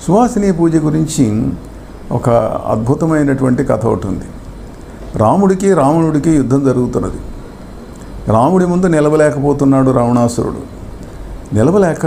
సువాసిని పూజ గురించి ఒక అద్భుతమైనటువంటి కథ ఒకటి ఉంది రాముడికి రావణుడికి యుద్ధం జరుగుతున్నది రాముడి ముందు నిలవలేకపోతున్నాడు రావణాసురుడు నిలవలేక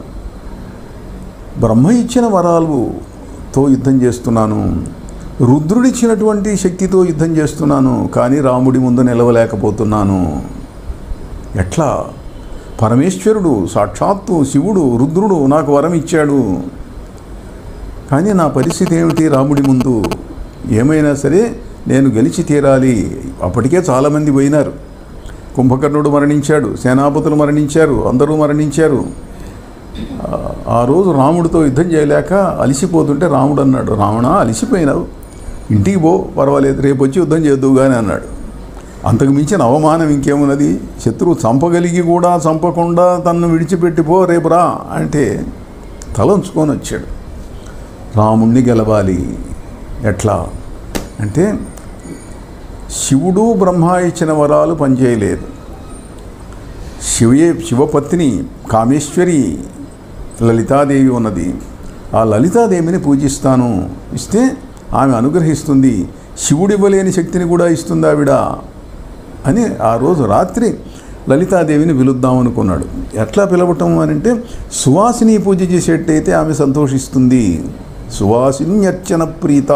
బ్రహ్మ ఇచ్చిన వరాలుతో యుద్ధం చేస్తున్నాను రుద్రుడిచ్చినటువంటి శక్తితో యుద్ధం చేస్తున్నాను కానీ రాముడి ముందు నిలవలేకపోతున్నాను ఎట్లా పరమేశ్వరుడు సాక్షాత్తు శివుడు రుద్రుడు నాకు వరం ఇచ్చాడు కానీ నా పరిస్థితి ఏమిటి రాముడి ముందు ఏమైనా సరే నేను గెలిచి తీరాలి అప్పటికే చాలామంది పోయినారు కుంభకర్ణుడు మరణించాడు సేనాపతులు మరణించారు అందరూ మరణించారు ఆ- ఆ రోజు రాముడితో యుద్ధం చేయలేక అలిసిపోతుంటే రాముడు అన్నాడు రావణ అలిసిపోయినావు ఇంటికి పో పర్వాలేదు రేపు వచ్చి యుద్ధం చేద్దువు కానీ అన్నాడు అంతకు మించిన అవమానం ఇంకేమున్నది శత్రువు చంపగలిగి కూడా చంపకుండా తన్ను విడిచిపెట్టి పో రేపు రా అంటే తలంచుకొని వచ్చాడు రాముణ్ణి గెలవాలి ఎట్లా అంటే శివుడు బ్రహ్మ ఇచ్చిన వరాలు పనిచేయలేదు శివయే శివపత్ని కామేశ్వరి లలితాదేవి ఉన్నది ఆ లలితాదేవిని పూజిస్తాను ఇస్తే ఆమె అనుగ్రహిస్తుంది శివుడివ్వలేని శక్తిని కూడా ఇస్తుంది ఆవిడ అని ఆ రోజు రాత్రి లలితాదేవిని పిలుద్దాం అనుకున్నాడు ఎట్లా పిలవటం అని అంటే సువాసిని పూజ చేసేట్టయితే ఆమె సంతోషిస్తుంది సువాసిన్యర్చన ప్రీత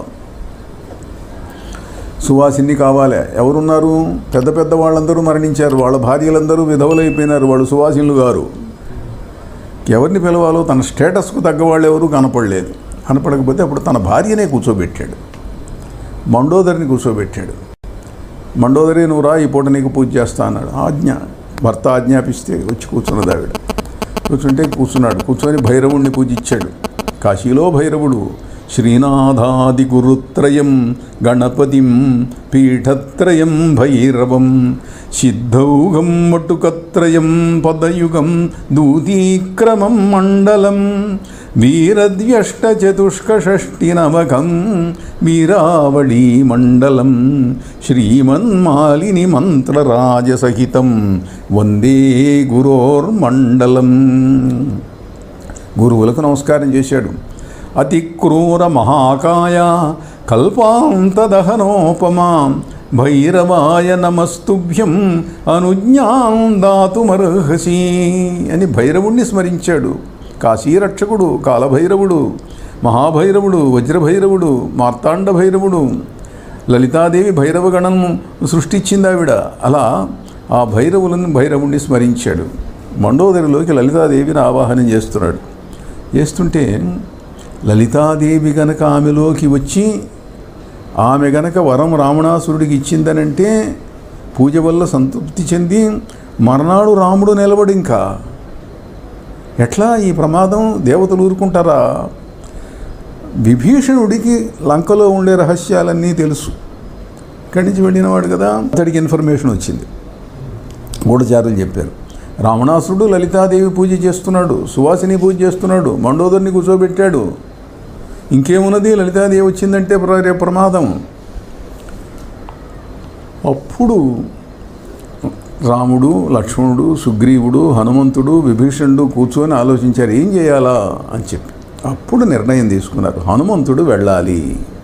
సువాసిని కావాలి ఎవరున్నారు పెద్ద పెద్ద వాళ్ళందరూ మరణించారు వాళ్ళ భార్యలందరూ విధవలైపోయినారు వాళ్ళు సువాసినులు గారు ఎవరిని పిలవాలో తన స్టేటస్కు తగ్గ వాళ్ళు ఎవరు కనపడలేదు కనపడకపోతే అప్పుడు తన భార్యనే కూర్చోబెట్టాడు మండోదరిని కూర్చోబెట్టాడు మండోదరి నువ్వు రా ఈ పూట నీకు పూజ చేస్తా అన్నాడు ఆజ్ఞ భర్త ఆజ్ఞాపిస్తే వచ్చి కూర్చున్నది ఆవిడ కూర్చుంటే కూర్చున్నాడు కూర్చొని భైరవుణ్ణి పూజించాడు కాశీలో భైరవుడు శ్రీనాథాది గురుత్రయం గణపతిం పీఠత్రయం భైరవం సిద్ధౌగం వటుకత్రయం పదయుగం దూతీక్రమం మండలం వీరద్వ్యష్టచతుష్కషష్టినవకం వీరావళీ మండలం శ్రీమన్మాలిని మంత్రరాజసహితం వందే గురోర్మండలం గురువులకు నమస్కారం చేశాడు అతి క్రూర మహాకాయ కల్పాంతదహనోపమా భైరవాయ నమస్తుభ్యం అనుజ్ఞాం దాతుమర్హసి అని భైరవుణ్ణి స్మరించాడు కాశీరక్షకుడు కాలభైరవుడు మహాభైరవుడు వజ్రభైరవుడు మార్తాండ భైరవుడు లలితాదేవి భైరవగణం సృష్టించింది ఆవిడ అలా ఆ భైరవులను భైరవుణ్ణి స్మరించాడు మండోదరిలోకి లలితాదేవిని ఆవాహనం చేస్తున్నాడు చేస్తుంటే లలితాదేవి గనక ఆమెలోకి వచ్చి ఆమె గనక వరం రావణాసురుడికి ఇచ్చిందనంటే పూజ వల్ల సంతృప్తి చెంది మర్నాడు రాముడు నిలబడి ఇంకా ఎట్లా ఈ ప్రమాదం దేవతలు ఊరుకుంటారా విభీషణుడికి లంకలో ఉండే రహస్యాలన్నీ తెలుసు ఇక్కడి నుంచి వెళ్ళినవాడు కదా అతడికి ఇన్ఫర్మేషన్ వచ్చింది గూఢచారులు చెప్పారు రావణాసురుడు లలితాదేవి పూజ చేస్తున్నాడు సువాసిని పూజ చేస్తున్నాడు మండోదరిని కూర్చోబెట్టాడు ఇంకేమున్నది లలితాదేవి వచ్చిందంటే ప్ర- రేపు ప్రమాదం అప్పుడు రాముడు లక్ష్మణుడు సుగ్రీవుడు హనుమంతుడు విభీషణుడు కూర్చొని ఆలోచించారు ఏం చేయాలా అని చెప్పి అప్పుడు నిర్ణయం తీసుకున్నారు హనుమంతుడు వెళ్ళాలి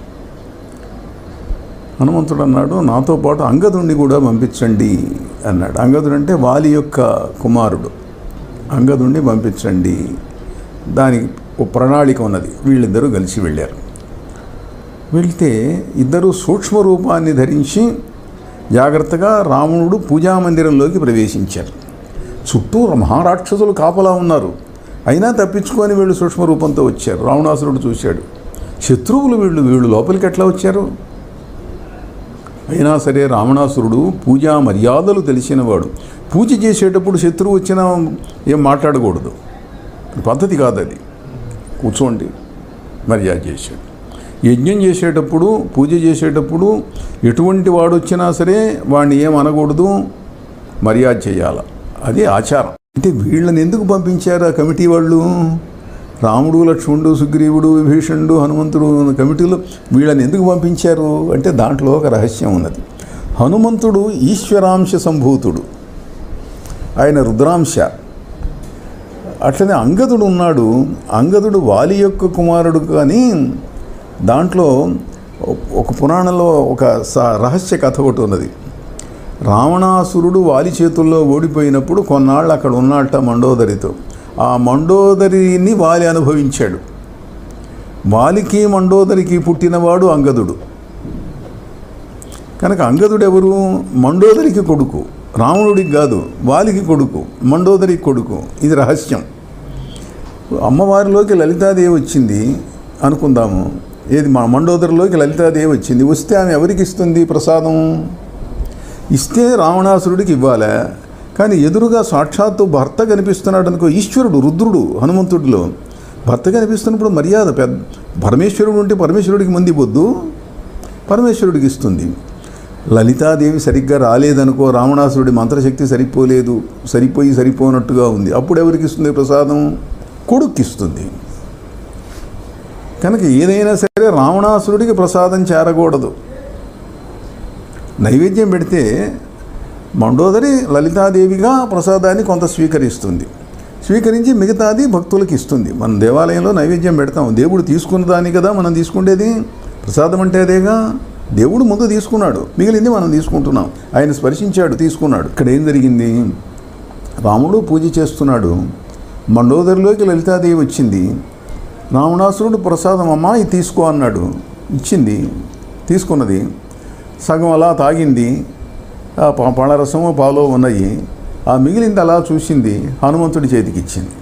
హనుమంతుడు అన్నాడు నాతో పాటు అంగదుణ్ణి కూడా పంపించండి అన్నాడు అంగదుడు అంటే వాలి యొక్క కుమారుడు అంగదుణ్ణి పంపించండి దానికి ఒక ప్రణాళిక ఉన్నది వీళ్ళిద్దరూ కలిసి వెళ్ళారు వెళ్తే ఇద్దరు సూక్ష్మ రూపాన్ని ధరించి జాగ్రత్తగా రావణుడు పూజామందిరంలోకి ప్రవేశించారు చుట్టూ మహారాక్షసులు కాపలా ఉన్నారు అయినా తప్పించుకొని వీళ్ళు సూక్ష్మ రూపంతో వచ్చారు రావణాసురుడు చూశాడు శత్రువులు వీళ్ళు వీళ్ళు లోపలికి ఎట్లా వచ్చారు అయినా సరే రావణాసురుడు పూజా మర్యాదలు తెలిసినవాడు పూజ చేసేటప్పుడు శత్రువు వచ్చినా ఏం మాట్లాడకూడదు పద్ధతి కాదు అది కూర్చోండి మర్యాద చేశాడు యజ్ఞం చేసేటప్పుడు పూజ చేసేటప్పుడు ఎటువంటి వాడు వచ్చినా సరే వాడిని ఏం అనకూడదు మర్యాద చేయాలి అది ఆచారం అంటే వీళ్ళని ఎందుకు పంపించారు ఆ కమిటీ వాళ్ళు రాముడు లక్ష్మణుడు సుగ్రీవుడు విభీషణుడు హనుమంతుడు అన్న కమిటీలో వీళ్ళని ఎందుకు పంపించారు అంటే దాంట్లో ఒక రహస్యం ఉన్నది హనుమంతుడు ఈశ్వరాంశ సంభూతుడు ఆయన రుద్రాంశ అట్లనే అంగదుడు ఉన్నాడు అంగదుడు వాలి యొక్క కుమారుడు కానీ దాంట్లో ఒక పురాణంలో ఒక స- రహస్య కథ ఒకటి ఉన్నది రావణాసురుడు వాలి చేతుల్లో ఓడిపోయినప్పుడు కొన్నాళ్ళు అక్కడ ఉన్నట్ట మండోదరితో ఆ మండోదరిని వాలి అనుభవించాడు వాలికి మండోదరికి పుట్టినవాడు అంగదుడు కనుక అంగదుడు ఎవరు మండోదరికి కొడుకు రావణుడికి కాదు వాలికి కొడుకు మండోదరికి కొడుకు ఇది రహస్యం అమ్మవారిలోకి లలితాదేవి వచ్చింది అనుకుందాము ఏది మా మండోదరిలోకి లలితాదేవి వచ్చింది వస్తే ఆమె ఎవరికి ఇస్తుంది ప్రసాదం ఇస్తే రావణాసురుడికి ఇవ్వాలా కానీ ఎదురుగా సాక్షాత్తు భర్త కనిపిస్తున్నాడు అనుకో ఈశ్వరుడు రుద్రుడు హనుమంతుడిలో భర్త కనిపిస్తున్నప్పుడు మర్యాద పెద్ద పరమేశ్వరుడు ఉంటే పరమేశ్వరుడికి ముందు ఇవ్వద్దు పరమేశ్వరుడికి ఇస్తుంది లలితాదేవి సరిగ్గా రాలేదనుకో రావణాసురుడి మంత్రశక్తి సరిపోలేదు సరిపోయి సరిపోనట్టుగా ఉంది అప్పుడు ఎవరికి ఇస్తుంది ప్రసాదం కొడుక్కి ఇస్తుంది కనుక ఏదైనా సరే రావణాసురుడికి ప్రసాదం చేరకూడదు నైవేద్యం పెడితే మండోదరి లలితాదేవిగా ప్రసాదాన్ని కొంత స్వీకరిస్తుంది స్వీకరించి మిగతాది భక్తులకు ఇస్తుంది మనం దేవాలయంలో నైవేద్యం పెడతాం దేవుడు తీసుకున్న దాన్ని కదా మనం తీసుకుండేది ప్రసాదం అంటే అదేగా దేవుడు ముందు తీసుకున్నాడు మిగిలింది మనం తీసుకుంటున్నాం ఆయన స్పర్శించాడు తీసుకున్నాడు ఇక్కడ ఏం జరిగింది రాముడు పూజ చేస్తున్నాడు మండోదరిలోకి లలితాదేవి వచ్చింది రావణాసురుడు ప్రసాదం అమ్మా ఇది తీసుకో అన్నాడు ఇచ్చింది తీసుకున్నది సగం అలా తాగింది ఆ ప- పళ్ళరసము పాలో ఉన్నాయి ఆ మిగిలింది అలా చూసింది హనుమంతుడి చేతికి ఇచ్చింది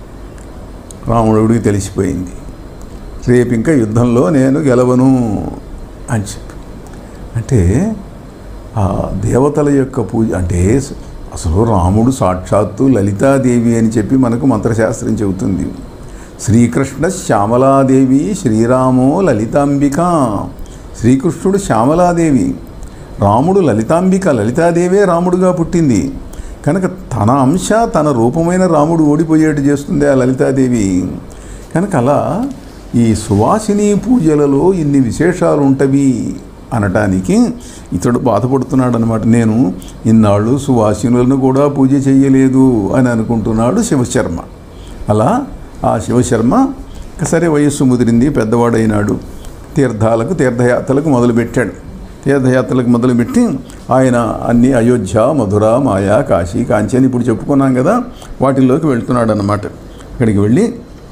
రాముడికి తెలిసిపోయింది రేపు ఇంకా యుద్ధంలో నేను గెలవను అని చెప్పి అంటే ఆ దేవతల యొక్క పూజ అంటే అసలు రాముడు సాక్షాత్తు లలితాదేవి అని చెప్పి మనకు మంత్రశాస్త్రం చెబుతుంది శ్రీకృష్ణ శ్యామలాదేవి శ్రీరామో లలితాంబిక శ్రీకృష్ణుడు శ్యామలాదేవి రాముడు లలితాంబిక లలితాదేవే రాముడుగా పుట్టింది కనుక తన అంశ తన రూపమైన రాముడు ఓడిపోయేట్టు చేస్తుంది ఆ లలితాదేవి కనుక అలా ఈ సువాసిని పూజలలో ఇన్ని విశేషాలు ఉంటవి అనటానికి ఇతడు బాధపడుతున్నాడు అనమాట నేను ఇన్నాళ్ళు సువాసినులను కూడా పూజ చేయలేదు అని అనుకుంటున్నాడు శివశర్మ అలా ఆ శివశర్మ ఇక సరే వయస్సు ముదిరింది పెద్దవాడైనాడు తీర్థాలకు తీర్థయాత్రలకు మొదలుపెట్టాడు తీర్థయాత్రలకు మొదలుపెట్టి ఆయన అన్ని అయోధ్య మధుర మాయా కాశీ కాంచి అని ఇప్పుడు చెప్పుకున్నాం కదా వాటిల్లోకి వెళ్తున్నాడు అన్నమాట ఇక్కడికి వెళ్ళి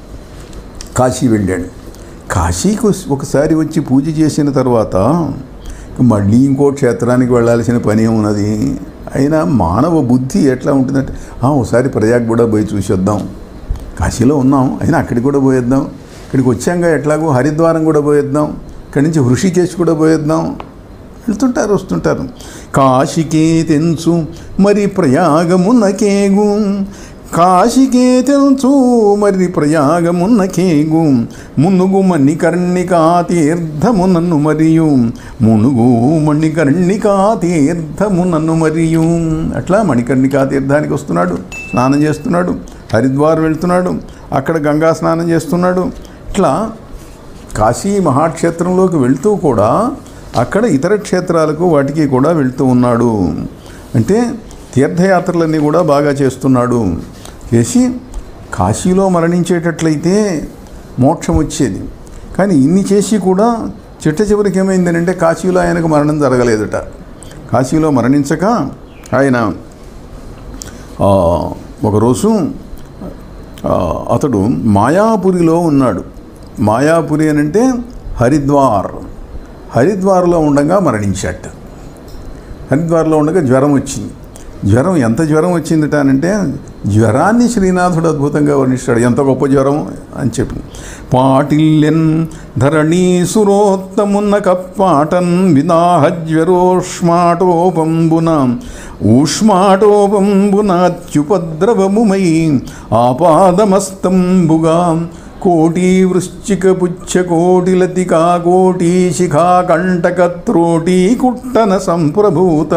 కాశీ వెళ్ళాడు కాశీకి వస్- ఒకసారి వచ్చి పూజ చేసిన తర్వాత మళ్ళీ ఇంకో క్షేత్రానికి వెళ్ళాల్సిన పని ఉన్నది అయినా మానవ బుద్ధి ఎట్లా ఉంటుందంటే "ఆ, ఒకసారి ప్రయాగ్ కూడా పోయి చూసొద్దాం కాశీలో ఉన్నాం అయినా అక్కడికి కూడా పోయేద్దాం ఇక్కడికి వచ్చాక ఎట్లాగో హరిద్వారం కూడా పోయేద్దాం ఇక్కడి నుంచి హృషికేశ్ కూడా పోయేద్దాం వెళ్తుంటారు వస్తుంటారు కాశీకే తెంచు మరి ప్రయాగమునకేగు కాశికే తెలుసు మరి ప్రయాగమున్నకేగు మునుగు మణికర్ణికా తీర్థమునన్ను మరియు మునుగు మణికర్ణికా తీర్థమునన్ను మరియు అట్లా మణికర్ణికా తీర్థానికి వస్తున్నాడు స్నానం చేస్తున్నాడు హరిద్వార్ వెళ్తున్నాడు అక్కడ గంగా స్నానం చేస్తున్నాడు ఇట్లా కాశీ మహాక్షేత్రంలోకి వెళ్తూ కూడా అక్కడ ఇతర క్షేత్రాలకు వాటికి కూడా వెళ్తూ ఉన్నాడు అంటే తీర్థయాత్రలన్నీ కూడా బాగా చేస్తున్నాడు చేసి కాశీలో మరణించేటట్లయితే మోక్షం వచ్చేది కానీ ఇన్ని చేసి కూడా చిట్ట చివరికి ఏమైందనంటే కాశీలో ఆయనకు మరణం జరగలేదట కాశీలో మరణించక ఆయన ఆ, ఒకరోజు ఆ, అతడు మాయాపురిలో ఉన్నాడు మాయాపురి అని అంటే హరిద్వార్ హరిద్వార్లో ఉండగా మరణించాట హరిద్వార్లో ఉండగా జ్వరం వచ్చింది జ్వరం ఎంత జ్వరం వచ్చిందిట అంటే జ్వరాన్ని శ్రీనాథుడు అద్భుతంగా వర్ణిస్తాడు ఎంత గొప్ప జ్వరం అని చెప్పి పాటిల్యన్ ధరణీ సురోత్తమున్న కప్పాటన్ విదాహ జ్వరోష్మాటోపంబున ఊష్మాటోపంబునాత్యుపద్రవముమై ఆపాదమస్తంబుగా కోటి వృశ్చిక పుచ్చ కోటిలతికా కోటి శిఖా కంటకత్రోటి కుట్టన సంప్రభూత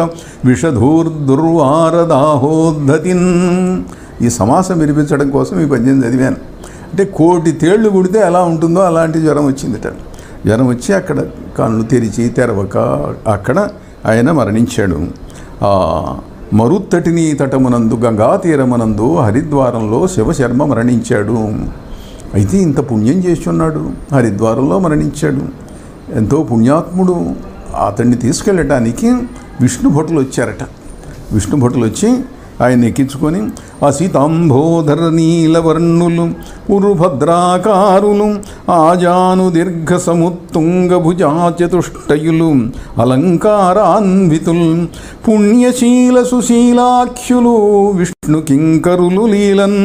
విషధూర్దుర్వారదాహోద్ధతిన్ ఈ సమాసం వినిపించడం కోసం ఈ పద్యం చదివాను అంటే కోటి తేళ్లు కుడితే ఎలా ఉంటుందో అలాంటి జ్వరం వచ్చిందిట జ్వరం వచ్చి అక్కడ కళ్ళు తెరిచి తెరవక అక్కడ ఆయన మరణించాడు ఆ మరుత్తటిని తటమునందు గంగా తీరమునందు హరిద్వారంలో శివశర్మ మరణించాడు అయితే ఇంత పుణ్యం చేస్తున్నాడు హరిద్వారంలో మరణించాడు ఎంతో పుణ్యాత్ముడు అతన్ని తీసుకెళ్ళటానికి విష్ణు భటులు వచ్చారట విష్ణు భటులు వచ్చి ఆయన ఎక్కించుకొని ఆ సీతాంబోధర నీలవర్ణులు ఉరుభద్రాకారులు ఆజాను దీర్ఘ సముత్తుంగ భుజాచతుష్టయులు అలంకారాన్వితుల్ పుణ్యశీల సుశీలాఖ్యులు విష్ణు కింకరులు లీలన్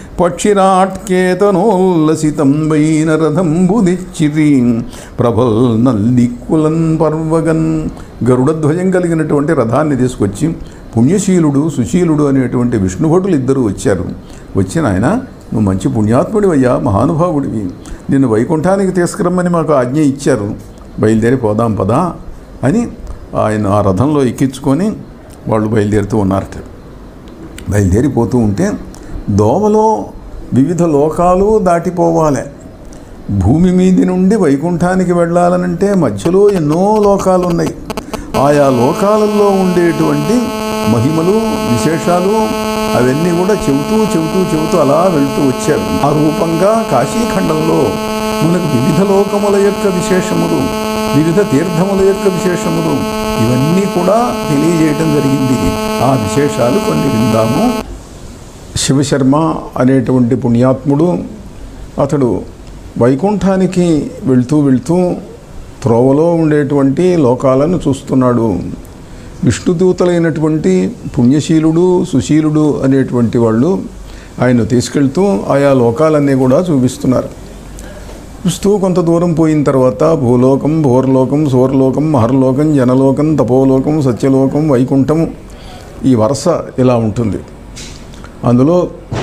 పక్షిరాట్కేతనోల్లసితంబైన రథంబు దిచ్చిరి ప్రభల్ నల్దిక్కులన్ పర్వగన్ గరుడధ్వజం కలిగినటువంటి రథాన్ని తీసుకొచ్చి పుణ్యశీలుడు సుశీలుడు అనేటువంటి విష్ణుభటులు ఇద్దరు వచ్చారు వచ్చిన ఆయన నువ్వు మంచి పుణ్యాత్ముడివయ్యా మహానుభావుడివి నిన్ను వైకుంఠానికి తీసుకురమ్మని మాకు ఆజ్ఞ ఇచ్చారు బయలుదేరి పోదాం పదా అని ఆయన ఆ రథంలో ఎక్కించుకొని వాళ్ళు బయలుదేరుతూ ఉన్నారట బయలుదేరిపోతూ ఉంటే దోవలో వివిధ లోకాలు దాటిపోవాలి భూమి మీది నుండి వైకుంఠానికి వెళ్ళాలనంటే మధ్యలో ఎన్నో లోకాలు ఉన్నాయి ఆయా లోకాలలో ఉండేటువంటి మహిమలు విశేషాలు అవన్నీ కూడా చెబుతూ చెబుతూ చెబుతూ అలా వెళ్తూ వచ్చారు ఆ రూపంగా కాశీఖండంలో మనకు వివిధ లోకముల యొక్క విశేషములు వివిధ తీర్థముల యొక్క విశేషములు ఇవన్నీ కూడా తెలియజేయటం జరిగింది ఆ విశేషాలు కొన్ని విందాము శివశర్మ అనేటువంటి పుణ్యాత్ముడు అతడు వైకుంఠానికి వెళ్తూ వెళ్తూ త్రోవలో ఉండేటువంటి లోకాలను చూస్తున్నాడు విష్ణుదూతలైనటువంటి పుణ్యశీలుడు సుశీలుడు అనేటువంటి వాళ్ళు ఆయన తీసుకెళ్తూ ఆయా లోకాలన్నీ కూడా చూపిస్తున్నారు చూస్తూ కొంత దూరం పోయిన తర్వాత భూలోకం భోర్లోకం సోర్లోకం మహర్లోకం జనలోకం తపోలోకం సత్యలోకం వైకుంఠం ఈ వరుస ఇలా ఉంటుంది అందులో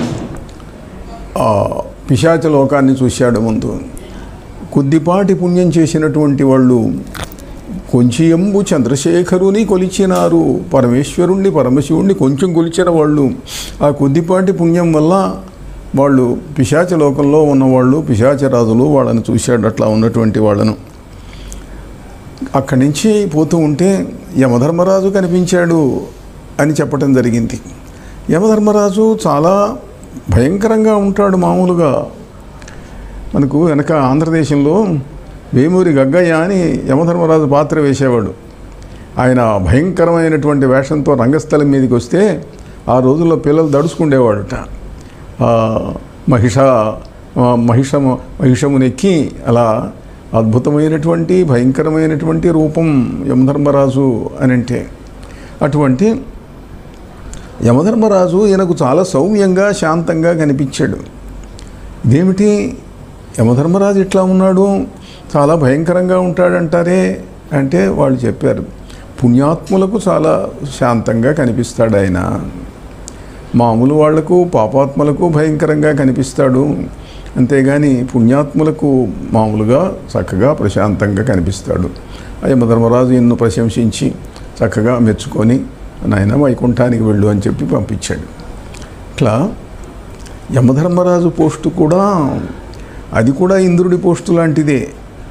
ఆ పిశాచ లోకాన్ని చూశాడు ముందు కొద్దిపాటి పుణ్యం చేసినటువంటి వాళ్ళు కొంచెంబు చంద్రశేఖరుని కొలిచినారు పరమేశ్వరుణ్ణి పరమశివుణ్ణి కొంచెం కొలిచిన వాళ్ళు ఆ కొద్దిపాటి పుణ్యం వల్ల వాళ్ళు పిశాచ లోకంలో ఉన్నవాళ్ళు పిశాచరాజులు వాళ్ళని చూశాడు అట్లా ఉన్నటువంటి వాళ్ళను అక్కడి నుంచి పోతూ ఉంటే యమధర్మరాజు కనిపించాడు అని చెప్పటం జరిగింది యమధర్మరాజు చాలా భయంకరంగా ఉంటాడు మామూలుగా మనకు వెనక ఆంధ్రదేశంలో వేమూరి గగ్గయ్య అని యమధర్మరాజు పాత్ర వేసేవాడు ఆయన భయంకరమైనటువంటి వేషంతో రంగస్థలం మీదకి వస్తే ఆ రోజుల్లో పిల్లలు దడుచుకుండేవాడుట ఆ, మహిష ఆ, మహిషము మహిషమునెక్కి అలా అద్భుతమైనటువంటి భయంకరమైనటువంటి రూపం యమధర్మరాజు అని అంటే అటువంటి యమధర్మరాజు ఈయనకు చాలా సౌమ్యంగా శాంతంగా కనిపించాడు ఇదేమిటి యమధర్మరాజు ఇట్లా ఉన్నాడు చాలా భయంకరంగా ఉంటాడంటారే అంటే వాళ్ళు చెప్పారు పుణ్యాత్ములకు చాలా శాంతంగా కనిపిస్తాడు ఆయన మామూలు వాళ్లకు పాపాత్ములకు భయంకరంగా కనిపిస్తాడు అంతేగాని పుణ్యాత్ములకు మామూలుగా చక్కగా ప్రశాంతంగా కనిపిస్తాడు ఆ యమధర్మరాజు ఎన్ను ప్రశంసించి చక్కగా మెచ్చుకొని నాయన వైకుంఠానికి వెళ్ళు అని చెప్పి పంపించాడు ఇట్లా యమధర్మరాజు పోస్టు కూడా అది కూడా ఇంద్రుడి పోస్టు లాంటిదే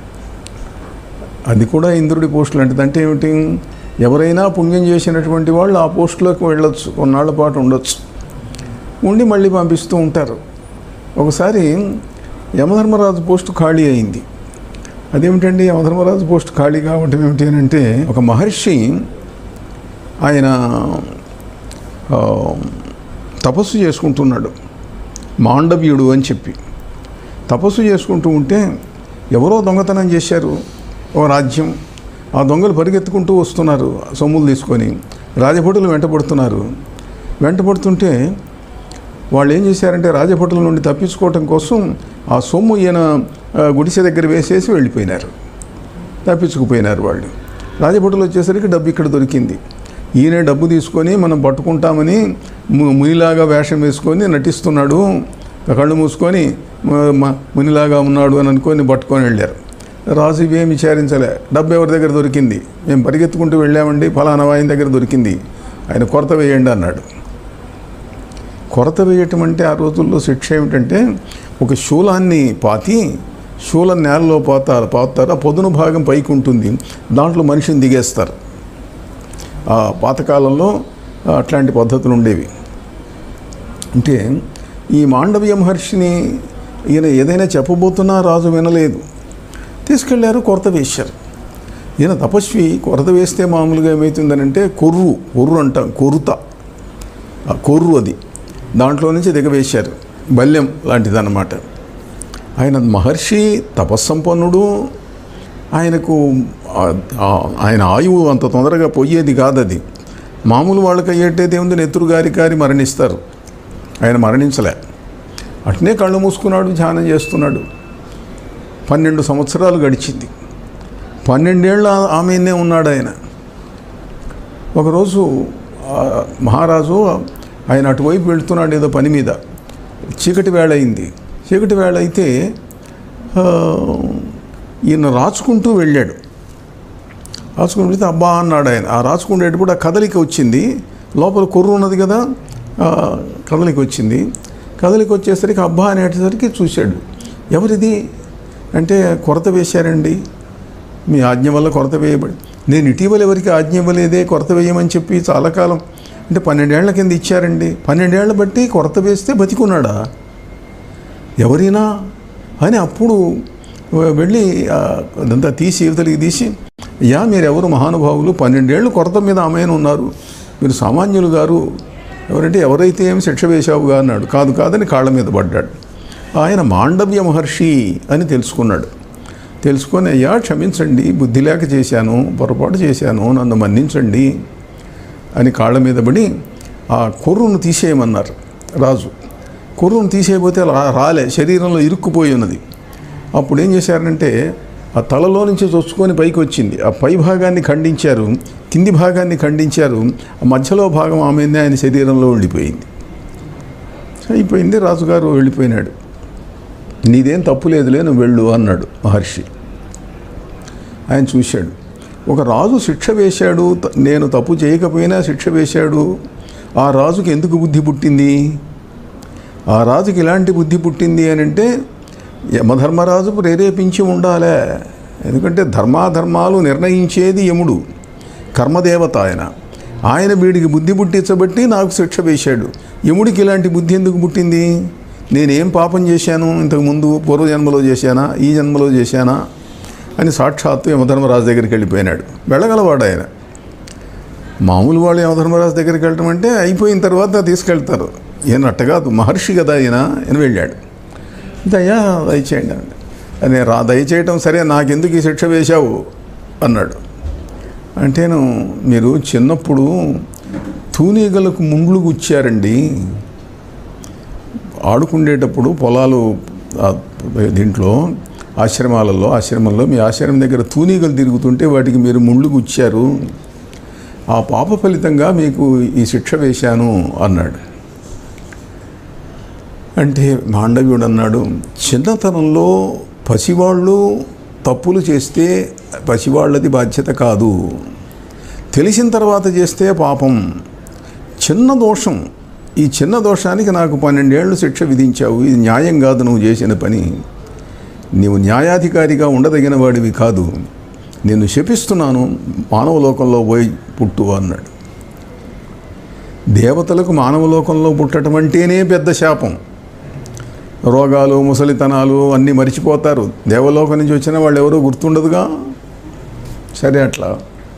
అది కూడా ఇంద్రుడి పోస్టు లాంటిది అంటే ఏమిటి ఎవరైనా పుణ్యం చేసినటువంటి వాళ్ళు ఆ పోస్టులోకి వెళ్ళొచ్చు కొన్నాళ్ల పాటు ఉండొచ్చు ఉండి మళ్ళీ పంపిస్తూ ఉంటారు ఒకసారి యమధర్మరాజు పోస్టు ఖాళీ అయింది అదేమిటండి యమధర్మరాజు పోస్టు ఖాళీ కావటం ఏమిటి అని అంటే ఒక మహర్షి ఆయన ఆ, తపస్సు చేసుకుంటున్నాడు మాండవ్యుడు అని చెప్పి తపస్సు చేసుకుంటూ ఉంటే ఎవరో దొంగతనం చేశారు ఓ రాజ్యం ఆ దొంగలు పరిగెత్తుకుంటూ వస్తున్నారు సొమ్ములు తీసుకొని రాజభటులు వెంటబడుతున్నారు వెంటబడుతుంటే వాళ్ళు ఏం చేశారంటే రాజభటుల నుండి తప్పించుకోవటం కోసం ఆ సొమ్ము ఈయన ఆ, గుడిసె దగ్గర వేసేసి వెళ్ళిపోయినారు తప్పించుకుపోయినారు వాళ్ళు రాజభటులు వచ్చేసరికి డబ్బు ఇక్కడ దొరికింది ఈయన డబ్బు తీసుకొని మనం పట్టుకుంటామని ము- మునిలాగా వేషం వేసుకొని నటిస్తున్నాడు కళ్ళు మూసుకొని మ- మ- మునిలాగా ఉన్నాడు అని అనుకొని పట్టుకొని వెళ్ళారు రాజు ఇవేం విచారించలే డబ్బు ఎవరి దగ్గర దొరికింది మేము పరిగెత్తుకుంటూ వెళ్ళామండి ఫలానా ఆయన దగ్గర దొరికింది ఆయన కొరత వేయండి అన్నాడు కొరత వేయటం అంటే ఆ రోజుల్లో శిక్ష ఏమిటంటే ఒక శూలాన్ని పాతి శూలం నేలలో పోతారు పాతారు ఆ పొదును భాగం పైకి ఉంటుంది దాంట్లో మనిషిని దిగేస్తారు ఆ పాతకాలంలో అట్లాంటి పద్ధతులు ఉండేవి అంటే ఈ మాండవ్య మహర్షిని ఈయన ఏదైనా చెప్పబోతున్నా రాజు వినలేదు తీసుకెళ్లారు కొరత వేశారు ఈయన తపస్వి కొరత వేస్తే మామూలుగా ఏమవుతుందనంటే కొర్రు కొర్రు అంటాం కొరుత ఆ కొర్రు అది దాంట్లో నుంచి దిగవేశారు బల్యం లాంటిదన్నమాట ఆయన మహర్షి తపస్సంపన్నుడు ఆయనకు ఆ- ఆ- ఆయన ఆయువు అంత తొందరగా పోయేది కాదు అది మామూలు వాళ్ళకి అయ్యేటైతే ఉంది నెత్తురు గారి కారి మరణిస్తారు ఆయన మరణించలే అట్నే కళ్ళు మూసుకున్నాడు ధ్యానం చేస్తున్నాడు పన్నెండు సంవత్సరాలు గడిచింది పన్నెండేళ్ళ ఆమెనే ఉన్నాడు ఆయన ఒకరోజు ఆ మహారాజు ఆయన అటువైపు వెళ్తున్నాడు ఏదో పని మీద చీకటి వేళ అయింది చీకటి వేళ అయితే ఆ, ఈయన రాచుకుంటూ వెళ్ళాడు రాచుకుని వెళితే అబ్బా అన్నాడు ఆయన ఆ రాచుకునేటప్పుడు ఆ కదలిక వచ్చింది లోపల కొర్రు ఉన్నది కదా ఆ, కదలిక వచ్చింది కదలిక వచ్చేసరికి అబ్బా అనేసరికి చూశాడు ఎవరిది అంటే కొరత వేశారండి మీ ఆజ్ఞ వల్ల కొరత వేయబడి నేను ఇటీవల ఎవరికి ఆజ్ఞ ఇవ్వలేదే కొరత వేయమని చెప్పి చాలా కాలం అంటే పన్నెండేళ్ల కింద ఇచ్చారండి పన్నెండేళ్ల బట్టి కొరత వేస్తే బతికున్నాడా ఎవరైనా అని అప్పుడు వెళ్ళి ఆ, అదంతా తీసి యువతలికి తీసి యా మీరు ఎవరు మహానుభావులు పన్నెండేళ్ళు కొరత మీద ఆమెను ఉన్నారు మీరు సామాన్యులు గారు ఎవరంటే ఎవరైతే ఏమి శిక్ష వేశావుగా అన్నాడు కాదు కాదని కాళ్ళ మీద పడ్డాడు ఆయన మాండవ్య మహర్షి అని తెలుసుకున్నాడు తెలుసుకొని అయ్యా క్షమించండి బుద్ధి లేక చేశాను పొరపాటు చేశాను నన్ను మన్నించండి అని కాళ్ళ మీద పడి ఆ కొర్రును తీసేయమన్నారు రాజు కొర్రును తీసేయబోతే రా- రాలే శరీరంలో ఇరుక్కుపోయి ఉన్నది అప్పుడు ఏం చేశారంటే ఆ తలలో నుంచి చొచ్చుకొని పైకి వచ్చింది ఆ పై భాగాన్ని ఖండించారు కింది భాగాన్ని ఖండించారు ఆ మధ్యలో భాగం ఆమె ఆయన శరీరంలో ఉండిపోయింది అయిపోయింది రాజుగారు వెళ్ళిపోయినాడు నీదేం తప్పు లేదులే నువ్వు వెళ్ళు అన్నాడు మహర్షి ఆయన చూశాడు ఒక రాజు శిక్ష వేశాడు త- నేను తప్పు చేయకపోయినా శిక్ష వేశాడు ఆ రాజుకి ఎందుకు బుద్ధి పుట్టింది ఆ రాజుకి ఇలాంటి బుద్ధి పుట్టింది అని అంటే యమధర్మరాజు ప్రేరేపించి ఉండాలే ఎందుకంటే ధర్మాధర్మాలు నిర్ణయించేది యముడు కర్మదేవత ఆయన ఆయన వీడికి బుద్ధి పుట్టించబట్టి నాకు శిక్ష వేశాడు యముడికి ఇలాంటి బుద్ధి ఎందుకు పుట్టింది నేనేం పాపం చేశాను ఇంతకుముందు పూర్వజన్మలో చేశానా ఈ జన్మలో చేశానా అని సాక్షాత్తు యమధర్మరాజు దగ్గరికి వెళ్ళిపోయినాడు వెళ్ళగలవాడు ఆయన మామూలు వాళ్ళు యమధర్మరాజు దగ్గరికి వెళ్ళటం అంటే అయిపోయిన తర్వాత తీసుకెళ్తారు ఈయన అట్ట కాదు మహర్షి కదా ఈయన ఈయన వెళ్ళాడు దయ్యా దయచేయండి అన్నాడు. నేను రా దయచేయటం సరే నాకెందుకు ఈ శిక్ష వేశావు అన్నాడు అంటేను మీరు చిన్నప్పుడు తూనీగలకు ముండ్లు గుచ్చారండి ఆడుకుండేటప్పుడు పొలాలు ఆ, దీంట్లో ఆశ్రమాలలో ఆశ్రమంలో మీ ఆశ్రమం దగ్గర తూనీగలు తిరుగుతుంటే వాటికి మీరు ముళ్ళు గుచ్చారు ఆ పాప ఫలితంగా మీకు ఈ శిక్ష వేశాను అన్నాడు అంటే మాండవ్యుడు అన్నాడు చిన్నతనంలో పసివాళ్ళు తప్పులు చేస్తే పసివాళ్ళది బాధ్యత కాదు తెలిసిన తర్వాత చేస్తే పాపం చిన్న దోషం ఈ చిన్న దోషానికి నాకు పన్నెండేళ్ళు శిక్ష విధించావు ఇది న్యాయం కాదు నువ్వు చేసిన పని నీవు న్యాయాధికారిగా ఉండదగిన వాడివి కాదు నేను శపిస్తున్నాను మానవ లోకంలో పోయి పుట్టు అన్నాడు దేవతలకు మానవ లోకంలో పుట్టడం అంటేనే పెద్ద శాపం రోగాలు ముసలితనాలు అన్నీ మరిచిపోతారు దేవలోకం నుంచి వచ్చిన వాళ్ళు ఎవరో గుర్తుండదుగా సరే అట్లా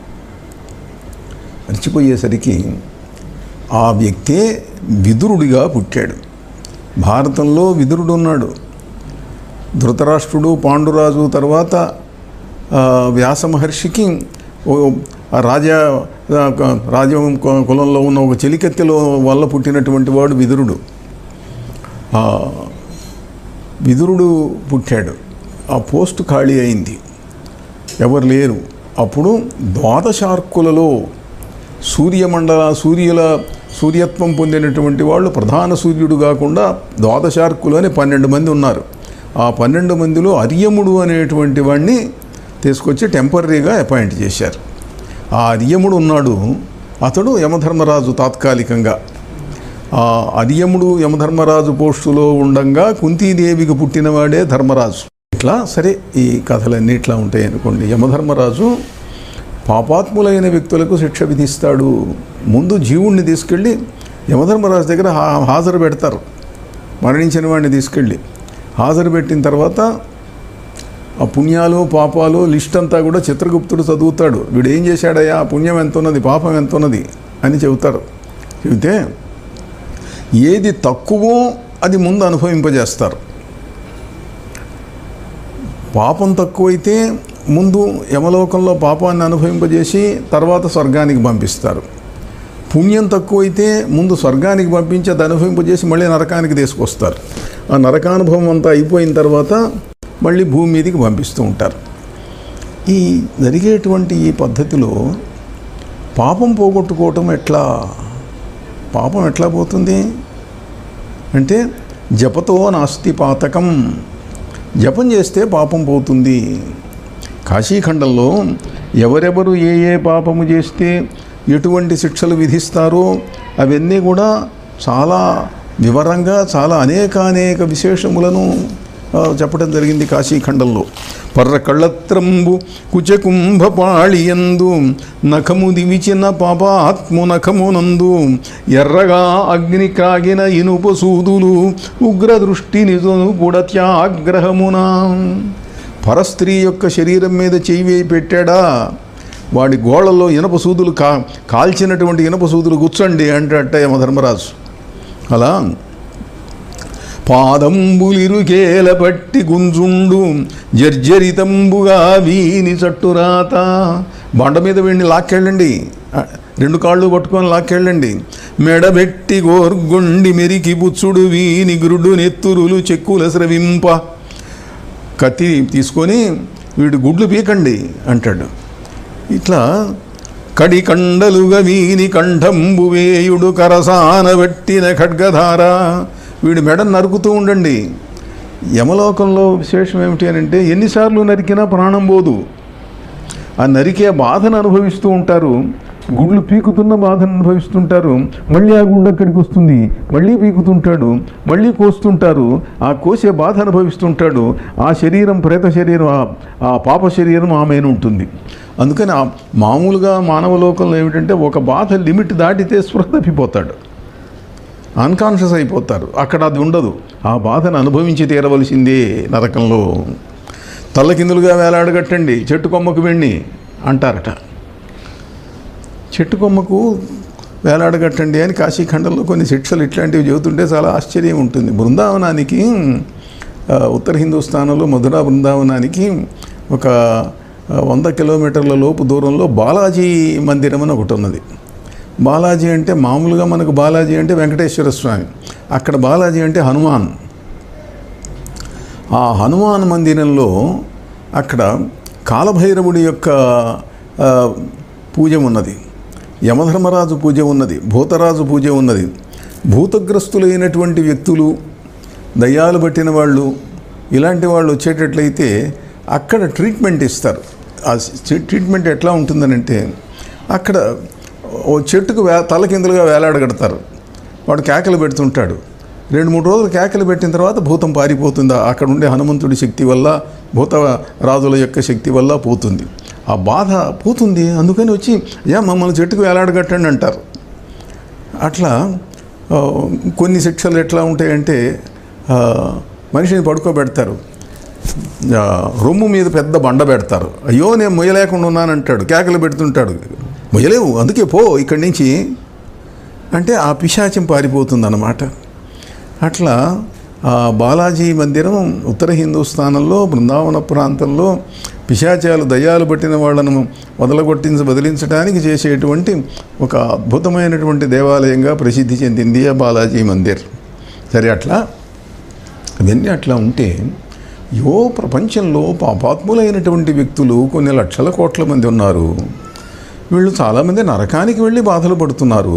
మర్చిపోయేసరికి ఆ వ్యక్తే విదురుడిగా పుట్టాడు భారతంలో విదురుడు ఉన్నాడు ధృతరాష్ట్రుడు పాండురాజు తర్వాత ఆ, వ్యాస మహర్షికి ఓ ఆ రాజా ఆ, క- రాజ కు- కులంలో ఉన్న ఒక చెలికత్తెలో వల్ల పుట్టినటువంటి వాడు విదురుడు ఆ, విదురుడు పుట్టాడు ఆ పోస్ట్ ఖాళీ అయింది ఎవరు లేరు అప్పుడు ద్వాదశార్కులలో సూర్యమండల సూర్యుల సూర్యత్వం పొందినటువంటి వాళ్ళు ప్రధాన సూర్యుడు కాకుండా ద్వాదశార్కులు అని పన్నెండు మంది ఉన్నారు ఆ పన్నెండు మందిలో అర్యముడు అనేటువంటి వాడిని తీసుకొచ్చి టెంపరీగా అపాయింట్ చేశారు ఆ అర్యముడు ఉన్నాడు అతడు యమధర్మరాజు తాత్కాలికంగా ఆ అర్యముడు యమధర్మరాజు పోస్టులో ఉండంగా కుంతీదేవికి పుట్టినవాడే ధర్మరాజు ఇట్లా సరే ఈ కథలన్నీ ఇట్లా ఉంటాయి అనుకోండి యమధర్మరాజు పాపాత్ములైన వ్యక్తులకు శిక్ష విధిస్తాడు ముందు జీవుణ్ణి తీసుకెళ్ళి యమధర్మరాజు దగ్గర హా- హాజరు పెడతారు మరణించిన వాడిని తీసుకెళ్ళి హాజరు పెట్టిన తర్వాత ఆ పుణ్యాలు పాపాలు లిస్ట్ అంతా కూడా చిత్రగుప్తుడు చదువుతాడు వీడు ఏం చేశాడయ్యా పుణ్యం ఎంత ఉన్నది పాపం ఎంత ఉన్నది అని చెబుతారు చెబితే ఏది తక్కువో అది ముందు అనుభవింపజేస్తారు పాపం తక్కువైతే ముందు యమలోకంలో పాపాన్ని అనుభవింపజేసి తర్వాత స్వర్గానికి పంపిస్తారు పుణ్యం తక్కువైతే ముందు స్వర్గానికి పంపించి అది అనుభవింపజేసి మళ్ళీ నరకానికి తీసుకొస్తారు ఆ నరకానుభవం అంతా అయిపోయిన తర్వాత మళ్ళీ భూమి మీదకి పంపిస్తూ ఉంటారు ఈ జరిగేటువంటి ఈ పద్ధతిలో పాపం పోగొట్టుకోవటం ఎట్లా పాపం ఎట్లా పోతుంది అంటే జపతో నాస్తి పాతకం జపం చేస్తే పాపం పోతుంది కాశీఖండంలో ఎవరెవరు ఏ ఏ పాపము చేస్తే ఎటువంటి శిక్షలు విధిస్తారో అవన్నీ కూడా చాలా వివరంగా చాలా అనేక అనేక విశేషములను ఆ, చెప్పడం జరిగింది కాశీఖండంలో పర్ర కళ్ళత్రంబు కుచకుంభపాళియందు నఖము దివిచిన పాపాత్ము నఖమునందు ఎర్రగా అగ్ని కాగిన ఇనుప సూదులు ఉగ్ర దృష్టి నిజను కూడా త్యాగ్రహమున పరస్త్రీ యొక్క శరీరం మీద చేయి వేయి పెట్టాడా వాడి గోళ్ళలో ఇనప సూదులు కా కాల్చినటువంటి ఇనప సూదులు గుచ్చండి అంటే అట్ట యమధర్మరాజు అలా పాదంబులిరుకేల పట్టి గుంజుండు జర్జరితంబుగా వీని చట్టురాత బండ మీద వీడిని లాక్కెళ్ళండి ఆ, రెండు కాళ్ళు పట్టుకొని లాక్కెళ్ళండి మెడబెట్టి గోర్గొండి మెరికి బుచ్చుడు వీని గురుడు నెత్తురులు చెక్కుల స్రవింప కత్తి తీసుకొని వీడు గుడ్లు పీకండి అంటాడు ఇట్లా కడి కండలుగా వీని కంఠంబు వేయుడు కరసాన పెట్టిన ఖడ్గధార వీడి మెడను నరుకుతూ ఉండండి యమలోకంలో విశేషం ఏమిటి అని అంటే ఎన్నిసార్లు నరికినా ప్రాణం పోదు ఆ నరికే బాధను అనుభవిస్తూ ఉంటారు గుళ్ళు పీకుతున్న బాధను అనుభవిస్తుంటారు మళ్ళీ ఆ గుండు అక్కడికి వస్తుంది మళ్ళీ పీకుతుంటాడు మళ్ళీ కోస్తుంటారు ఆ కోసే బాధ అనుభవిస్తుంటాడు ఆ శరీరం ప్రేత శరీరం ఆ- ఆ పాప శరీరం ఆమెను ఉంటుంది అందుకని ఆ మామూలుగా మానవ లోకంలో ఏమిటంటే ఒక బాధ లిమిట్ దాటితే స్పృహ తప్పిపోతాడు అన్కాన్షియస్ అయిపోతారు అక్కడ అది ఉండదు ఆ బాధను అనుభవించి తీరవలసిందే నరకంలో తల్లకిందులుగా వేలాడగట్టండి చెట్టు కొమ్మకు వెండి అంటారట చెట్టు కొమ్మకు వేలాడగట్టండి అని కాశీఖండంలో కొన్ని శిక్షలు ఇట్లాంటివి చెబుతుంటే చాలా ఆశ్చర్యం ఉంటుంది బృందావనానికి ఆ, ఉత్తర హిందుస్థానంలో మధురా బృందావనానికి ఒక ఆ, వంద కిలోమీటర్ల లోపు దూరంలో బాలాజీ మందిరం అని ఒకటి ఉన్నది బాలాజీ అంటే మామూలుగా మనకు బాలాజీ అంటే వెంకటేశ్వర స్వామి అక్కడ బాలాజీ అంటే హనుమాన్ ఆ హనుమాన్ మందిరంలో అక్కడ కాలభైరవుడి యొక్క ఆ, పూజ ఉన్నది యమధర్మరాజు పూజ ఉన్నది భూతరాజు పూజ ఉన్నది భూతగ్రస్తులైనటువంటి వ్యక్తులు దయ్యాలు పట్టిన వాళ్ళు ఇలాంటి వాళ్ళు వచ్చేటట్లయితే అక్కడ ట్రీట్మెంట్ ఇస్తారు ఆ సి- ట్రీట్మెంట్ ఎట్లా ఉంటుందనంటే అక్కడ ఓ చెట్టుకు వే తలకిందులుగా వేలాడగడతారు వాడు కేకలు పెడుతుంటాడు రెండు మూడు రోజులు కేకలు పెట్టిన తర్వాత భూతం పారిపోతుంది అక్కడ ఉండే హనుమంతుడి శక్తి వల్ల భూత రాజుల యొక్క శక్తి వల్ల పోతుంది ఆ బాధ పోతుంది అందుకని వచ్చి యా మమ్మల్ని చెట్టుకు వేలాడగట్టండి అంటారు అట్లా ఆ, కొన్ని శిక్షలు ఎట్లా ఉంటాయంటే ఆ, మనిషిని పడుకోబెడతారు ఆ, రొమ్ము మీద పెద్ద బండ పెడతారు అయ్యో నేను మొయ్యలేకుండా ఉన్నానంటాడు కేకలు పెడుతుంటాడు మొయ్యలేవు అందుకే పో ఇక్కడి నుంచి అంటే ఆ పిశాచం పారిపోతుంది అన్నమాట అట్లా ఆ బాలాజీ మందిరం ఉత్తర హిందూస్థానంలో బృందావన ప్రాంతంలో పిశాచాలు దయ్యాలు పట్టిన వాళ్ళను వదలగొట్టించ వదిలించడానికి చేసేటువంటి ఒక అద్భుతమైనటువంటి దేవాలయంగా ప్రసిద్ధి చెందింది ఆ బాలాజీ మందిర్ సరే అట్లా ఇవన్నీ అట్లా ఉంటే యో ప్రపంచంలో పాపాత్ములైనటువంటి వ్యక్తులు కొన్ని లక్షల కోట్ల మంది ఉన్నారు వీళ్ళు చాలామంది నరకానికి వెళ్ళి బాధలు పడుతున్నారు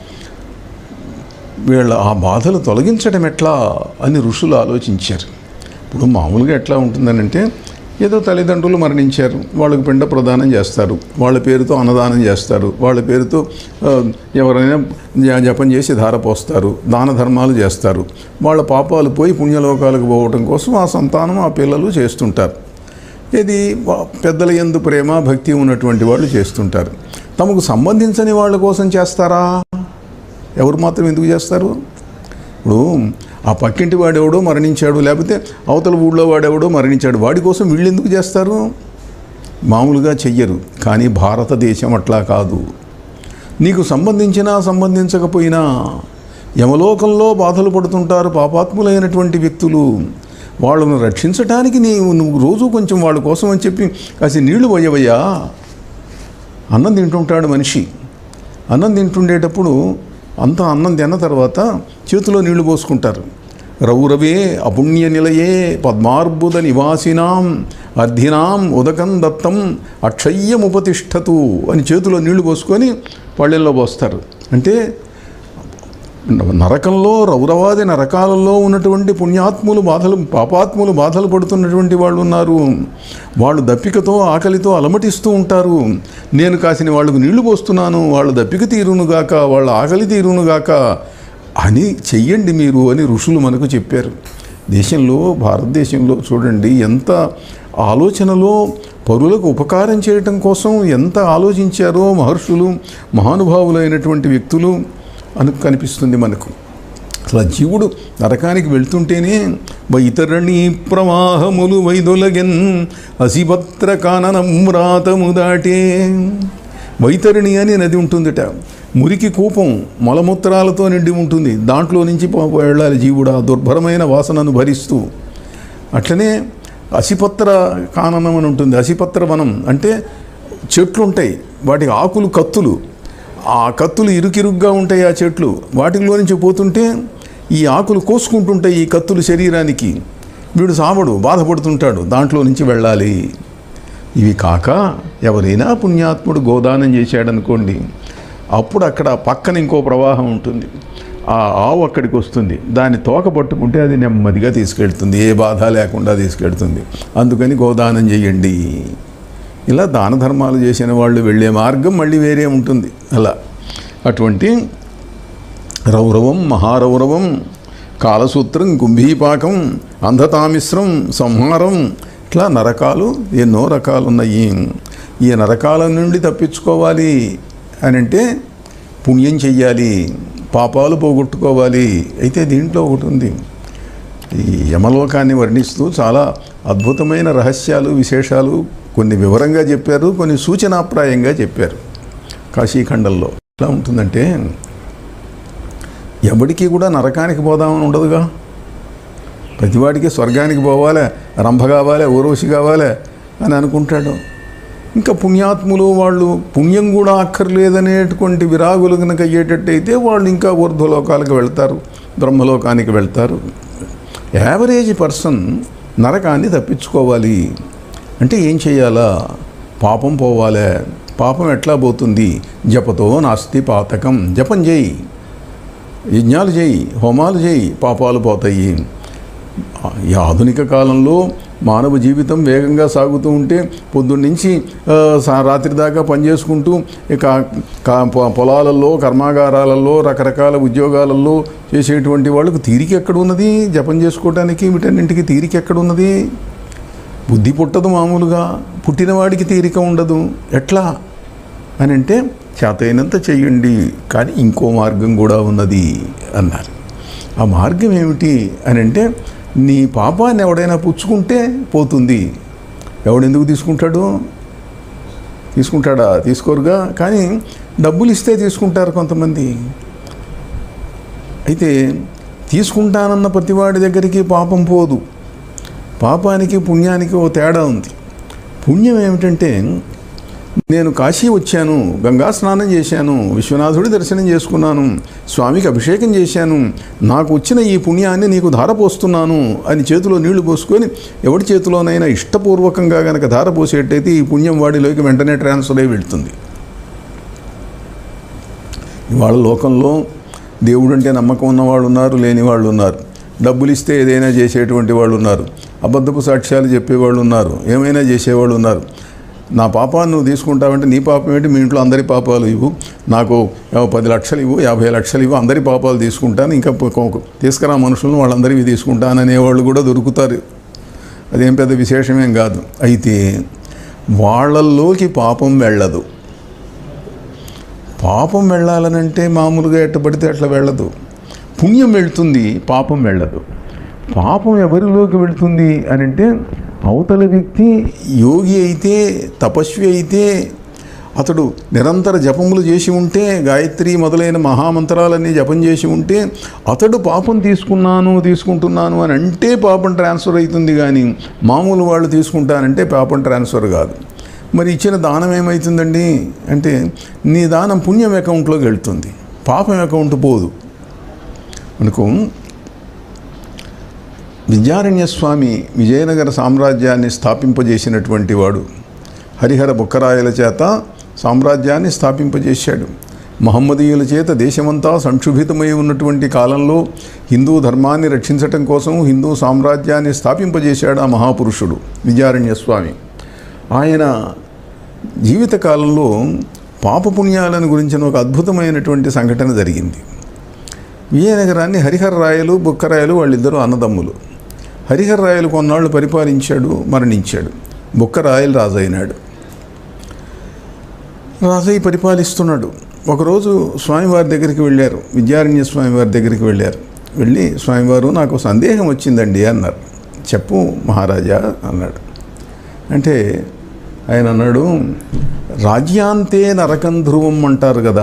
వీళ్ళ ఆ బాధలు తొలగించడం ఎట్లా అని ఋషులు ఆలోచించారు ఇప్పుడు మామూలుగా ఎట్లా ఉంటుందనంటే ఏదో తల్లిదండ్రులు మరణించారు వాళ్ళకి పిండ ప్రదానం చేస్తారు వాళ్ళ పేరుతో అన్నదానం చేస్తారు వాళ్ళ పేరుతో ఆ, ఎవరైనా జ- జపం చేసి ధార పోస్తారు దాన ధర్మాలు చేస్తారు వాళ్ళ పాపాలు పోయి పుణ్యలోకాలకు పోవటం కోసం ఆ సంతానం ఆ పిల్లలు చేస్తుంటారు ఇది వా- పెద్దల ఎందు ప్రేమ భక్తి ఉన్నటువంటి వాళ్ళు చేస్తుంటారు తమకు సంబంధించని వాళ్ళ కోసం చేస్తారా ఎవరు మాత్రం ఎందుకు చేస్తారు ఇప్పుడు ఆ పక్కింటి వాడెవడో మరణించాడు లేకపోతే అవతల ఊళ్ళో వాడెవడో మరణించాడు వాడి కోసం వీళ్ళు ఎందుకు చేస్తారు మామూలుగా చెయ్యరు కానీ భారతదేశం అట్లా కాదు నీకు సంబంధించినా సంబంధించకపోయినా యమలోకంలో బాధలు పడుతుంటారు పాపాత్ములైనటువంటి వ్యక్తులు వాళ్ళను రక్షించడానికి నీవు నువ్వు రోజు కొంచెం వాళ్ళ కోసం అని చెప్పి కాసి నీళ్లు పోయవయ్యా అన్నం తింటుంటాడు మనిషి అన్నం తింటుండేటప్పుడు అంతా అన్నం తిన్న తర్వాత చేతిలో నీళ్లు పోసుకుంటారు రౌరవే అపుణ్య నిలయే పద్మార్బుద నివాసినాం అర్ధినాం ఉదకం దత్తం అక్షయ్యముపతిష్టతు అని చేతిలో నీళ్లు పోసుకొని పళ్ళెల్లో పోస్తారు అంటే నరకంలో రౌరవాది నరకాలలో ఉన్నటువంటి పుణ్యాత్ములు బాధలు పాపాత్ములు బాధలు పడుతున్నటువంటి వాళ్ళు ఉన్నారు వాళ్ళు దప్పికతో ఆకలితో అలమటిస్తూ ఉంటారు నేను కాసిన వాళ్ళకు నీళ్లు పోస్తున్నాను వాళ్ళ దప్పిక తీరునుగాక వాళ్ళ ఆకలి తీరునుగాక అని చెయ్యండి మీరు అని ఋషులు మనకు చెప్పారు దేశంలో భారతదేశంలో చూడండి ఎంత ఆలోచనలో పరులకు ఉపకారం చేయటం కోసం ఎంత ఆలోచించారో మహర్షులు మహానుభావులైనటువంటి వ్యక్తులు అని కనిపిస్తుంది మనకు అసలు ఆ జీవుడు నరకానికి వెళ్తుంటేనే వైతరణి ప్రవాహములు వైదొలగెన్ అసిపత్ర కాననం రాతము దాటే వైతరణి అని నది ఉంటుందిట మురికి కూపం మలమూత్రాలతో నిండి ఉంటుంది దాంట్లో నుంచి పో- వెళ్ళాలి జీవుడు ఆ దుర్భరమైన వాసనను భరిస్తూ అట్లనే అసిపత్ర కాననం అని ఉంటుంది అసిపత్ర వనం అంటే చెట్లు ఉంటాయి వాటికి ఆకులు కత్తులు ఆ కత్తులు ఇరుకిరుగ్గా ఉంటాయి ఆ చెట్లు వాటిలో నుంచి పోతుంటే ఈ ఆకులు కోసుకుంటుంటాయి ఈ కత్తులు శరీరానికి వీడు సావడు బాధపడుతుంటాడు దాంట్లో నుంచి వెళ్ళాలి ఇవి కాక ఎవరైనా పుణ్యాత్ముడు గోదానం చేశాడనుకోండి అప్పుడు అక్కడ పక్కన ఇంకో ప్రవాహం ఉంటుంది ఆ ఆవు అక్కడికి వస్తుంది దాన్ని తోక పట్టుకుంటే అది నెమ్మదిగా తీసుకెళ్తుంది ఏ బాధ లేకుండా తీసుకెళ్తుంది అందుకని గోదానం చేయండి ఇలా దాన ధర్మాలు చేసిన వాళ్ళు వెళ్ళే మార్గం మళ్ళీ వేరే ఉంటుంది అలా అటువంటి రౌరవం మహారౌరవం కాలసూత్రం కుంభీపాకం అంధతామిశ్రం సంహారం ఇట్లా నరకాలు ఎన్నో రకాలు ఉన్నాయి ఈ నరకాల నుండి తప్పించుకోవాలి అని అంటే పుణ్యం చెయ్యాలి పాపాలు పోగొట్టుకోవాలి అయితే దీంట్లో ఒకటి ఉంది ఈ యమలోకాన్ని వర్ణిస్తూ చాలా అద్భుతమైన రహస్యాలు విశేషాలు కొన్ని వివరంగా చెప్పారు కొన్ని సూచనాప్రాయంగా చెప్పారు కాశీఖండంలో ఎట్లా ఉంటుందంటే ఎవడికి కూడా నరకానికి పోదామని ఉండదుగా ప్రతివాడికి స్వర్గానికి పోవాలి రంభ కావాలి ఊరోషి కావాలి అని అనుకుంటాడు ఇంకా పుణ్యాత్ములు వాళ్ళు పుణ్యం కూడా అక్కర్లేదనేటువంటి విరాగులు కనుక అయ్యేటట్టయితే వాళ్ళు ఇంకా ఊర్ధ్వలోకాలకు వెళ్తారు బ్రహ్మలోకానికి వెళ్తారు యావరేజ్ పర్సన్ నరకాన్ని తప్పించుకోవాలి అంటే ఏం చేయాలా పాపం పోవాలే పాపం ఎట్లా పోతుంది జపతో నాస్తి పాతకం జపం చేయి యజ్ఞాలు చేయి హోమాలు చేయి పాపాలు పోతాయి ఈ ఆధునిక కాలంలో మానవ జీవితం వేగంగా సాగుతూ ఉంటే పొద్దున్న నుంచి ఆ, సా- రాత్రి దాకా పనిచేసుకుంటూ ఇక కా- పొ- పొలాలలో కర్మాగారాలలో రకరకాల ఉద్యోగాలలో చేసేటువంటి వాళ్ళకు తీరిక ఎక్కడ ఉన్నది జపం చేసుకోవడానికి వీటన్నింటికి తీరిక ఎక్కడ ఉన్నది బుద్ధి పుట్టదు మామూలుగా పుట్టినవాడికి తీరిక ఉండదు ఎట్లా అని అంటే చేతైనంత చెయ్యండి కానీ ఇంకో మార్గం కూడా ఉన్నది అన్నారు ఆ మార్గం ఏమిటి అని అంటే నీ పాపాన్ని ఎవడైనా పుచ్చుకుంటే పోతుంది ఎవడెందుకు తీసుకుంటాడు తీసుకుంటాడా తీసుకోరుగా కానీ డబ్బులు ఇస్తే తీసుకుంటారు కొంతమంది అయితే తీసుకుంటానన్న ప్రతివాడి దగ్గరికి పాపం పోదు పాపానికి పుణ్యానికి ఓ తేడా ఉంది పుణ్యం ఏమిటంటే నేను కాశీ వచ్చాను గంగా స్నానం చేశాను విశ్వనాథుడి దర్శనం చేసుకున్నాను స్వామికి అభిషేకం చేశాను నాకు వచ్చిన ఈ పుణ్యాన్ని నీకు ధారపోస్తున్నాను అని చేతిలో నీళ్లు పోసుకొని ఎవడి చేతిలోనైనా ఇష్టపూర్వకంగా గనక ధార పోసేటైతే ఈ పుణ్యం వాడిలోకి వెంటనే ట్రాన్స్ఫర్ అయి వెళ్తుంది ఇవాళ లోకంలో దేవుడు అంటే నమ్మకం ఉన్నవాళ్ళు ఉన్నారు లేని వాళ్ళు ఉన్నారు డబ్బులు ఇస్తే ఏదైనా చేసేటువంటి వాళ్ళు ఉన్నారు అబద్ధపు సాక్ష్యాలు చెప్పేవాళ్ళు ఉన్నారు ఏమైనా చేసేవాళ్ళు ఉన్నారు నా పాపాన్ని నువ్వు తీసుకుంటావంటే నీ పాపం ఏంటి మీ ఇంట్లో అందరి పాపాలు ఇవ్వు నాకు ఓ పది లక్షలు ఇవ్వు యాభై లక్షలు ఇవ్వు అందరి పాపాలు తీసుకుంటాను ఇంకా ప- కొ- తీసుకురా మనుషులను వాళ్ళందరివి తీసుకుంటాను అనేవాళ్ళు కూడా దొరుకుతారు అదేం పెద్ద విశేషమేం కాదు అయితే వాళ్ళల్లోకి పాపం వెళ్ళదు పాపం వెళ్ళాలనంటే మామూలుగా ఎట్ట పడితే అట్లా వెళ్ళదు పుణ్యం వెళ్తుంది పాపం వెళ్ళదు పాపం ఎవరిలోకి వెళ్తుంది అని అంటే అవతల వ్యక్తి యోగి అయితే తపస్వి అయితే అతడు నిరంతర జపములు చేసి ఉంటే గాయత్రి మొదలైన మహామంత్రాలన్నీ జపం చేసి ఉంటే అతడు పాపం తీసుకున్నాను తీసుకుంటున్నాను అని అంటే పాపం ట్రాన్స్ఫర్ అవుతుంది కానీ మామూలు వాళ్ళు తీసుకుంటానంటే పాపం ట్రాన్స్ఫర్ కాదు మరి ఇచ్చిన దానం ఏమవుతుందండి అంటే నీ దానం పుణ్యం అకౌంట్లోకి వెళ్తుంది పాపం అకౌంట్ పోదు అనుకో విద్యారణ్య స్వామి విజయనగర సామ్రాజ్యాన్ని స్థాపింపజేసినటువంటి వాడు హరిహర బుక్కరాయల చేత సామ్రాజ్యాన్ని స్థాపింపజేశాడు మహమ్మదీయుల చేత దేశమంతా సంక్షుభితమై ఉన్నటువంటి కాలంలో హిందూ ధర్మాన్ని రక్షించటం కోసం హిందూ సామ్రాజ్యాన్ని స్థాపింపజేశాడు ఆ మహాపురుషుడు విద్యారణ్య స్వామి ఆయన జీవితకాలంలో పాపపుణ్యాలను గురించిన ఒక అద్భుతమైనటువంటి సంఘటన జరిగింది విజయనగరాన్ని హరిహర రాయలు బుక్కరాయలు వాళ్ళిద్దరూ అన్నదమ్ములు హరిహర రాయలు కొన్నాళ్ళు పరిపాలించాడు మరణించాడు బుక్కరాయలు రాజైనాడు రాజయ్య పరిపాలిస్తున్నాడు ఒకరోజు స్వామివారి దగ్గరికి వెళ్ళారు విద్యారణ్య స్వామివారి దగ్గరికి వెళ్ళారు వెళ్ళి స్వామివారు నాకు సందేహం వచ్చిందండి అన్నారు చెప్పు మహారాజా అన్నాడు అంటే ఆయన అన్నాడు రాజ్యాంతే నరకం ధ్రువం అంటారు కదా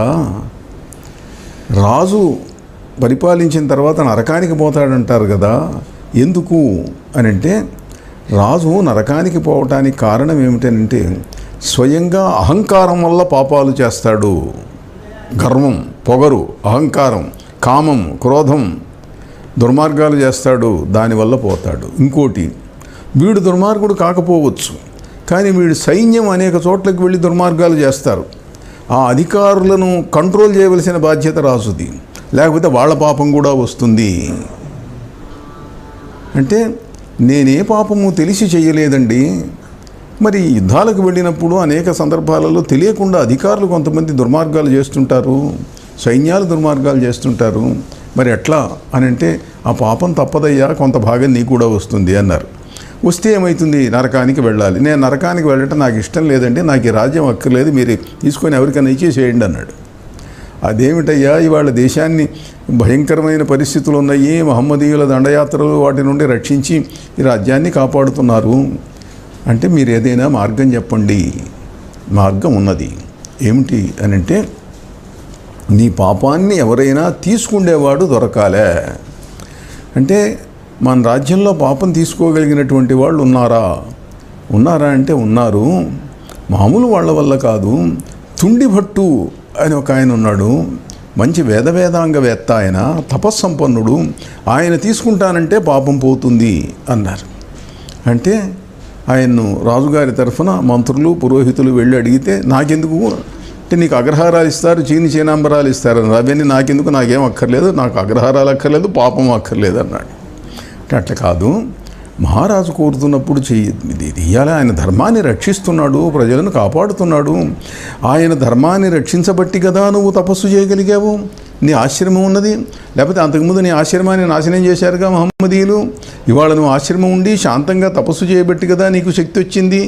రాజు పరిపాలించిన తర్వాత నరకానికి పోతాడంటారు కదా ఎందుకు అని అంటే రాజు నరకానికి పోవటానికి కారణం ఏమిటనంటే స్వయంగా అహంకారం వల్ల పాపాలు చేస్తాడు గర్వం పొగరు అహంకారం కామం క్రోధం దుర్మార్గాలు చేస్తాడు దానివల్ల పోతాడు ఇంకోటి వీడు దుర్మార్గుడు కాకపోవచ్చు కానీ వీడు సైన్యం అనేక చోట్లకు వెళ్ళి దుర్మార్గాలు చేస్తారు ఆ అధికారులను కంట్రోల్ చేయవలసిన బాధ్యత రాజుది లేకపోతే వాళ్ళ పాపం కూడా వస్తుంది అంటే నేనే పాపము తెలిసి చేయలేదండి మరి యుద్ధాలకు వెళ్ళినప్పుడు అనేక సందర్భాలలో తెలియకుండా అధికారులు కొంతమంది దుర్మార్గాలు చేస్తుంటారు సైన్యాలు దుర్మార్గాలు చేస్తుంటారు మరి ఎట్లా అని అంటే ఆ పాపం తప్పదయ్యా కొంత భాగం నీకు కూడా వస్తుంది అన్నారు వస్తే ఏమవుతుంది నరకానికి వెళ్ళాలి నేను నరకానికి వెళ్ళటం నాకు ఇష్టం లేదండి నాకు ఈ రాజ్యం అక్కర్లేదు మీరు తీసుకొని ఎవరికైనా ఇచ్చేసేయండి అన్నాడు అదేమిటయ్యా ఇవాళ దేశాన్ని భయంకరమైన పరిస్థితులు ఉన్నాయి మహమ్మదీయుల దండయాత్రలు వాటి నుండి రక్షించి ఈ రాజ్యాన్ని కాపాడుతున్నారు అంటే మీరు ఏదైనా మార్గం చెప్పండి మార్గం ఉన్నది ఏమిటి అని అంటే నీ పాపాన్ని ఎవరైనా తీసుకుండేవాడు దొరకాలే అంటే మన రాజ్యంలో పాపం తీసుకోగలిగినటువంటి వాళ్ళు ఉన్నారా ఉన్నారా అంటే ఉన్నారు మామూలు వాళ్ళ వల్ల కాదు తుండి భట్టు అని ఒక ఆయన ఉన్నాడు మంచి వేద వేదాంగవేత్త ఆయన తపస్సంపన్నుడు ఆయన తీసుకుంటానంటే పాపం పోతుంది అన్నారు అంటే ఆయన్ను రాజుగారి తరఫున మంత్రులు పురోహితులు వెళ్ళి అడిగితే నాకెందుకు అంటే నీకు అగ్రహారాలు ఇస్తారు చీని చీనాంబరాలు ఇస్తారు అన్నారు అవన్నీ నాకెందుకు నాకేం అక్కర్లేదు నాకు అగ్రహారాలు అక్కర్లేదు పాపం అక్కర్లేదు అన్నాడు అంటే అట్లా కాదు మహారాజు కోరుతున్నప్పుడు చెయ్యి ఇది ఇయ్యాలి ఆయన ధర్మాన్ని రక్షిస్తున్నాడు ప్రజలను కాపాడుతున్నాడు ఆయన ధర్మాన్ని రక్షించబట్టి కదా నువ్వు తపస్సు చేయగలిగావు నీ ఆశ్రమం ఉన్నది లేకపోతే అంతకుముందు నీ ఆశ్రమాన్ని నాశనం చేశారుగా మహమ్మదీయులు ఇవాళ నువ్వు ఆశ్రమం ఉండి శాంతంగా తపస్సు చేయబట్టి కదా నీకు శక్తి వచ్చింది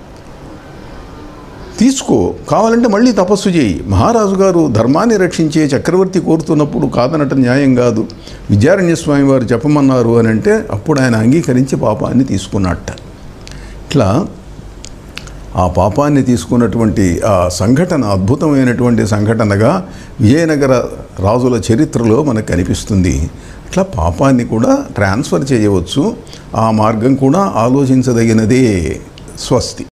తీసుకో కావాలంటే మళ్ళీ తపస్సు చేయి మహారాజు గారు ధర్మాన్ని రక్షించే చక్రవర్తి కోరుతున్నప్పుడు కాదనటం న్యాయం కాదు విద్యారణ్య స్వామి వారు చెప్పమన్నారు అని అంటే అప్పుడు ఆయన అంగీకరించి పాపాన్ని తీసుకున్నట్ట ఇట్లా ఆ పాపాన్ని తీసుకున్నటువంటి ఆ సంఘటన అద్భుతమైనటువంటి సంఘటనగా విజయనగర రాజుల చరిత్రలో మనకు కనిపిస్తుంది ఇట్లా పాపాన్ని కూడా ట్రాన్స్ఫర్ చేయవచ్చు ఆ మార్గం కూడా ఆలోచించదగినదే స్వస్తి